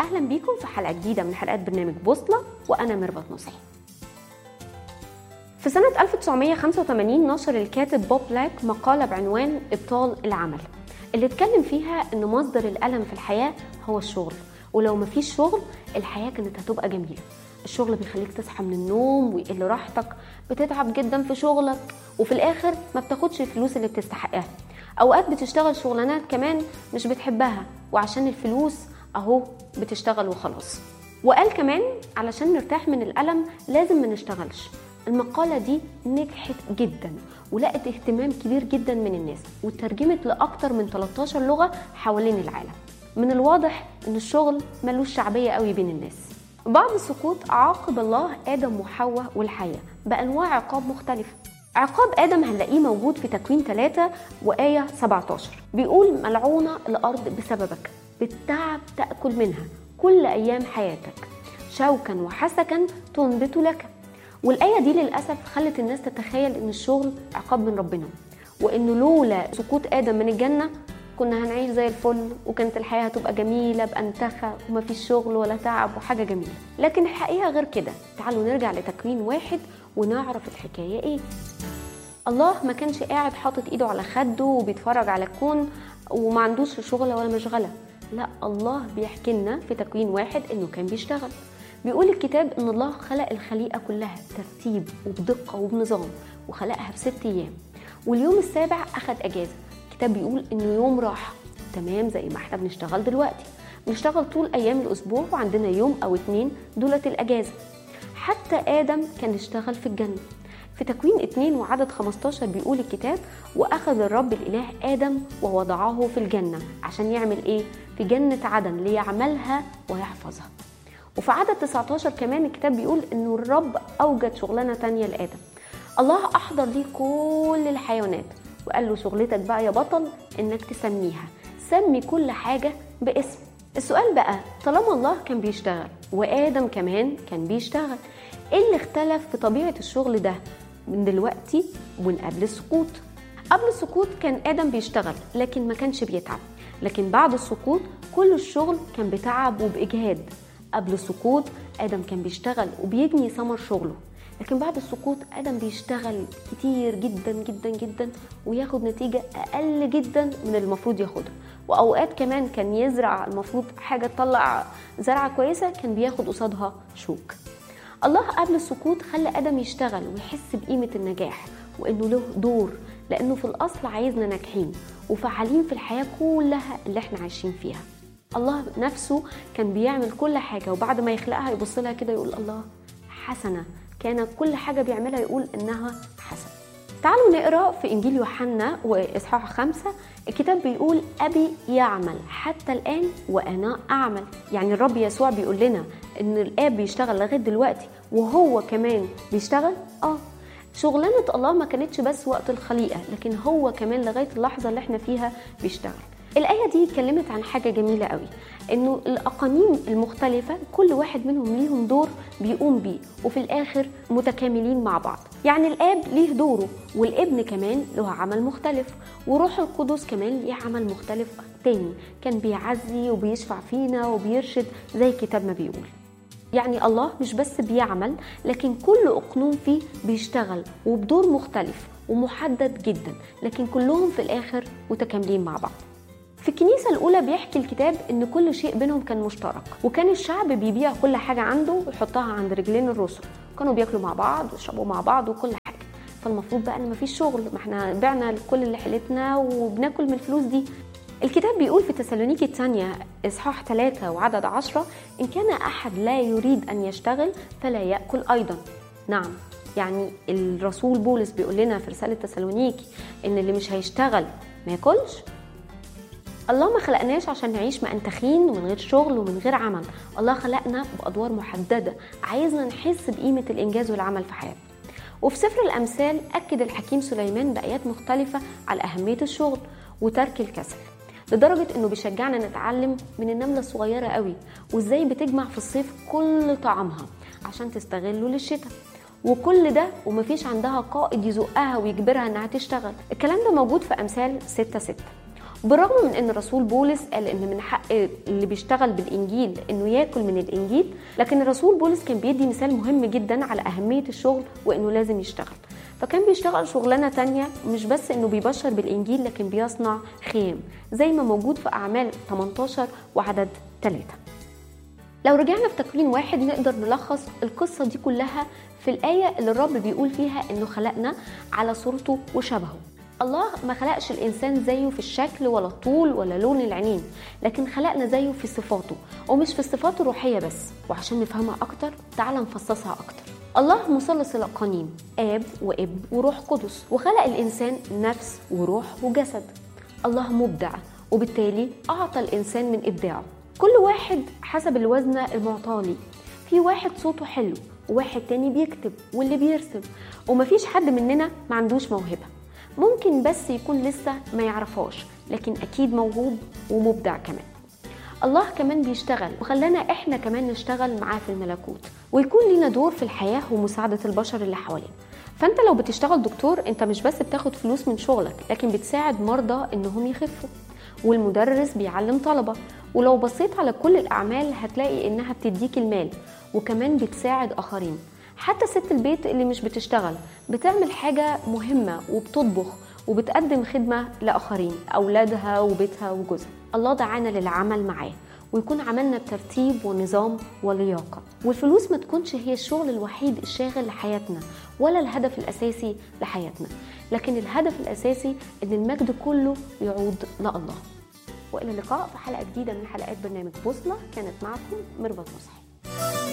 واهلا بيكم في حلقه جديده من حلقات برنامج بوصله وانا ميرفت نصحي في سنة 1985 نشر الكاتب بوب لاك مقالة بعنوان إبطال العمل اللي اتكلم فيها إن مصدر الألم في الحياة هو الشغل ولو مفيش شغل الحياة كانت هتبقى جميلة الشغل بيخليك تصحى من النوم ويقل راحتك بتتعب جدا في شغلك وفي الآخر ما بتاخدش الفلوس اللي بتستحقها أوقات بتشتغل شغلانات كمان مش بتحبها وعشان الفلوس أهو بتشتغل وخلاص وقال كمان علشان نرتاح من الألم لازم ما نشتغلش المقالة دي نجحت جدا ولقت اهتمام كبير جدا من الناس وترجمت لأكتر من 13 لغة حوالين العالم من الواضح ان الشغل ملوش شعبية قوي بين الناس بعد السقوط عاقب الله آدم وحواء والحياة بأنواع عقاب مختلفة عقاب آدم هنلاقيه موجود في تكوين 3 وآية 17 بيقول ملعونة الأرض بسببك بالتعب تأكل منها كل أيام حياتك شوكا وحسكا تنبت لك والآية دي للأسف خلت الناس تتخيل إن الشغل عقاب من ربنا وإنه لولا سقوط آدم من الجنة كنا هنعيش زي الفل وكانت الحياة هتبقى جميلة بأنتخة ومفيش شغل ولا تعب وحاجة جميلة لكن الحقيقة غير كده تعالوا نرجع لتكوين واحد ونعرف الحكاية إيه الله ما كانش قاعد حاطط ايده على خده وبيتفرج على الكون وما عندوش شغله ولا مشغله لا الله بيحكي لنا في تكوين واحد انه كان بيشتغل بيقول الكتاب ان الله خلق الخليقه كلها ترتيب وبدقه وبنظام وخلقها في ست ايام واليوم السابع اخد اجازه الكتاب بيقول انه يوم راحه تمام زي ما احنا بنشتغل دلوقتي بنشتغل طول ايام الاسبوع وعندنا يوم او اتنين دولة الاجازه حتى ادم كان اشتغل في الجنه في تكوين 2 وعدد 15 بيقول الكتاب واخذ الرب الاله ادم ووضعه في الجنه عشان يعمل ايه في جنه عدن ليعملها ويحفظها وفي عدد 19 كمان الكتاب بيقول انه الرب اوجد شغلانه تانية لادم الله احضر ليه كل الحيوانات وقال له شغلتك بقى يا بطل انك تسميها سمي كل حاجه باسم السؤال بقى طالما الله كان بيشتغل وادم كمان كان بيشتغل ايه اللي اختلف في طبيعه الشغل ده من دلوقتي ومن قبل السقوط قبل السقوط كان ادم بيشتغل لكن ما كانش بيتعب لكن بعد السقوط كل الشغل كان بتعب وباجهاد قبل السقوط ادم كان بيشتغل وبيجني ثمر شغله لكن بعد السقوط ادم بيشتغل كتير جدا جدا جدا وياخد نتيجه اقل جدا من المفروض ياخدها واوقات كمان كان يزرع المفروض حاجه تطلع زرعه كويسه كان بياخد قصادها شوك الله قبل السقوط خلى ادم يشتغل ويحس بقيمه النجاح وانه له دور لانه في الاصل عايزنا ناجحين وفعالين في الحياه كلها اللي احنا عايشين فيها الله نفسه كان بيعمل كل حاجه وبعد ما يخلقها يبص لها كده يقول الله حسنه كان كل حاجه بيعملها يقول انها حسنه تعالوا نقرا في انجيل يوحنا واصحاح خمسة الكتاب بيقول ابي يعمل حتى الان وانا اعمل يعني الرب يسوع بيقول لنا ان الاب بيشتغل لغايه دلوقتي وهو كمان بيشتغل اه شغلانه الله ما كانتش بس وقت الخليقه لكن هو كمان لغايه اللحظه اللي احنا فيها بيشتغل الآية دي اتكلمت عن حاجة جميلة قوي إنه الأقانيم المختلفة كل واحد منهم ليهم دور بيقوم بيه وفي الآخر متكاملين مع بعض يعني الآب ليه دوره والابن كمان له عمل مختلف وروح القدس كمان ليه عمل مختلف تاني كان بيعزي وبيشفع فينا وبيرشد زي الكتاب ما بيقول يعني الله مش بس بيعمل لكن كل أقنوم فيه بيشتغل وبدور مختلف ومحدد جدا لكن كلهم في الآخر متكاملين مع بعض في الكنيسة الأولى بيحكي الكتاب إن كل شيء بينهم كان مشترك وكان الشعب بيبيع كل حاجة عنده ويحطها عند رجلين الرسل كانوا بياكلوا مع بعض ويشربوا مع بعض وكل حاجة فالمفروض بقى إن مفيش شغل ما احنا بعنا كل اللي حيلتنا وبناكل من الفلوس دي الكتاب بيقول في تسالونيكي الثانية إصحاح 3 وعدد 10 إن كان أحد لا يريد أن يشتغل فلا يأكل أيضا نعم يعني الرسول بولس بيقول لنا في رسالة تسالونيكي إن اللي مش هيشتغل ما ياكلش الله ما خلقناش عشان نعيش مأنتخين ومن غير شغل ومن غير عمل الله خلقنا بأدوار محددة عايزنا نحس بقيمة الإنجاز والعمل في حياتنا وفي سفر الأمثال أكد الحكيم سليمان بآيات مختلفة على أهمية الشغل وترك الكسل لدرجة إنه بيشجعنا نتعلم من النملة الصغيرة قوي وإزاي بتجمع في الصيف كل طعامها عشان تستغله للشتاء وكل ده ومفيش عندها قائد يزقها ويجبرها انها تشتغل الكلام ده موجود في امثال 6 6 بالرغم من ان الرسول بولس قال ان من حق اللي بيشتغل بالانجيل انه ياكل من الانجيل لكن الرسول بولس كان بيدي مثال مهم جدا على اهميه الشغل وانه لازم يشتغل فكان بيشتغل شغلانه تانية مش بس انه بيبشر بالانجيل لكن بيصنع خيم زي ما موجود في اعمال 18 وعدد 3 لو رجعنا في تكوين واحد نقدر نلخص القصة دي كلها في الآية اللي الرب بيقول فيها إنه خلقنا على صورته وشبهه الله ما خلقش الإنسان زيه في الشكل ولا الطول ولا لون العينين لكن خلقنا زيه في صفاته ومش في الصفات الروحية بس وعشان نفهمها أكتر تعال نفصصها أكتر الله مثلث الأقانيم آب وإب وروح قدس وخلق الإنسان نفس وروح وجسد الله مبدع وبالتالي أعطى الإنسان من إبداعه كل واحد حسب الوزنة المعطالي في واحد صوته حلو وواحد تاني بيكتب واللي بيرسم ومفيش حد مننا ما عندوش موهبة ممكن بس يكون لسه ما يعرفهاش لكن أكيد موهوب ومبدع كمان الله كمان بيشتغل وخلانا احنا كمان نشتغل معاه في الملكوت ويكون لينا دور في الحياة ومساعدة البشر اللي حوالينا فانت لو بتشتغل دكتور انت مش بس بتاخد فلوس من شغلك لكن بتساعد مرضى انهم يخفوا والمدرس بيعلم طلبة ولو بصيت على كل الأعمال هتلاقي إنها بتديك المال وكمان بتساعد آخرين حتى ست البيت اللي مش بتشتغل بتعمل حاجة مهمة وبتطبخ وبتقدم خدمة لآخرين أولادها وبيتها وجوزها الله دعانا للعمل معاه ويكون عملنا بترتيب ونظام ولياقة والفلوس ما تكونش هي الشغل الوحيد الشاغل لحياتنا ولا الهدف الأساسي لحياتنا لكن الهدف الأساسي إن المجد كله يعود لله وإلى اللقاء في حلقة جديدة من حلقات برنامج بوصلة كانت معكم ميرفت مصحي